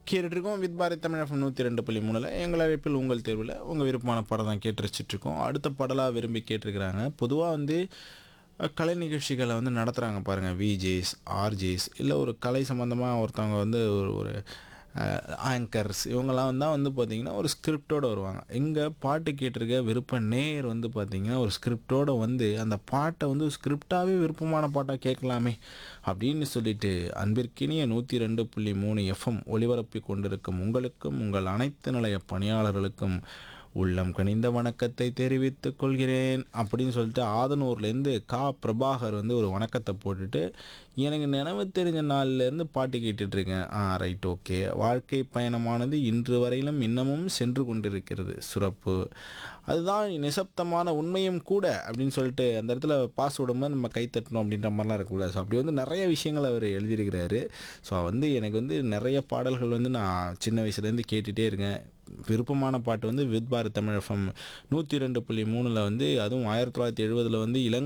கேட்டுட்ருக்கோம் Vividh Bharat Tamil FM நூற்றி ரெண்டு புள்ளி மூணில் எங்கள் அழைப்பில் உங்கள் தேர்வில் உங்கள் விருப்பமான படம் தான் கேட்டு ரசிச்சிட்ருக்கோம் அடுத்த பாடலாக விரும்பி கேட்டிருக்கிறாங்க பொதுவாக வந்து அஹ், கலை நிகழ்ச்சிகளை வந்து நடத்துகிறாங்க பாருங்கள் விஜேஸ் ஆர்ஜேஸ் இல்லை ஒரு கலை சம்மந்தமாக ஒருத்தவங்க வந்து ஒரு ஒரு ஆங்கர்ஸ் இவங்கெல்லாம் தான் வந்து பார்த்திங்கன்னா ஒரு ஸ்கிரிப்டோடு வருவாங்க இங்கே பாட்டு கேட்டிருக்க விருப்ப நேர் வந்து பார்த்திங்கன்னா ஒரு ஸ்கிரிப்டோடு வந்து அந்த பாட்டை வந்து ஸ்கிரிப்டாகவே விருப்பமான பாட்டாக கேட்கலாமே அப்படின்னு சொல்லிட்டு அன்பிற்கினிய நூற்றி ரெண்டு புள்ளி மூணு எஃப்எம் ஒளிபரப்பி கொண்டிருக்கும் உங்களுக்கும் உங்கள் அனைத்து நிலைய பணியாளர்களுக்கும் உள்ளம் கனிந்த வணக்கத்தை தெரிவித்துக் கொள்கிறேன் அப்படின்னு சொல்லிட்டு ஆதனூர்லேருந்து கா பிரபாகர் வந்து ஒரு வணக்கத்தை போட்டுட்டு எனக்கு நினைவு தெரிஞ்ச நாள்லேருந்து பாட்டு கேட்டுட்டு இருக்கேன் ஆ ரைட் ஓகே வாழ்க்கை பயணமானது இன்று வரையிலும் இன்னமும் சென்று கொண்டிருக்கிறது சிறப்பு அதுதான் நிசப்தமான உண்மையும் கூட அப்படின்னு சொல்லிட்டு அந்த இடத்துல பாஸ் விடும்போது நம்ம கை தட்டணும் அப்படின்ற மாதிரிலாம் இருக்கக்கூடாது ஸோ அப்படி வந்து நிறைய விஷயங்கள் அவர் எழுதியிருக்கிறாரு ஸோ வந்து எனக்கு வந்து நிறைய பாடல்கள் வந்து நான் சின்ன வயசுலேருந்து கேட்டுகிட்டே இருக்கேன் விருப்பமான பாட்டு வந்து வித் பாரத் தமிழ் எஃப்எம் நூற்றி ரெண்டு புள்ளி மூணில் வந்து அதுவும் ஆயிரத்தி தொள்ளாயிரத்தி எழுபதில் வந்து இளங்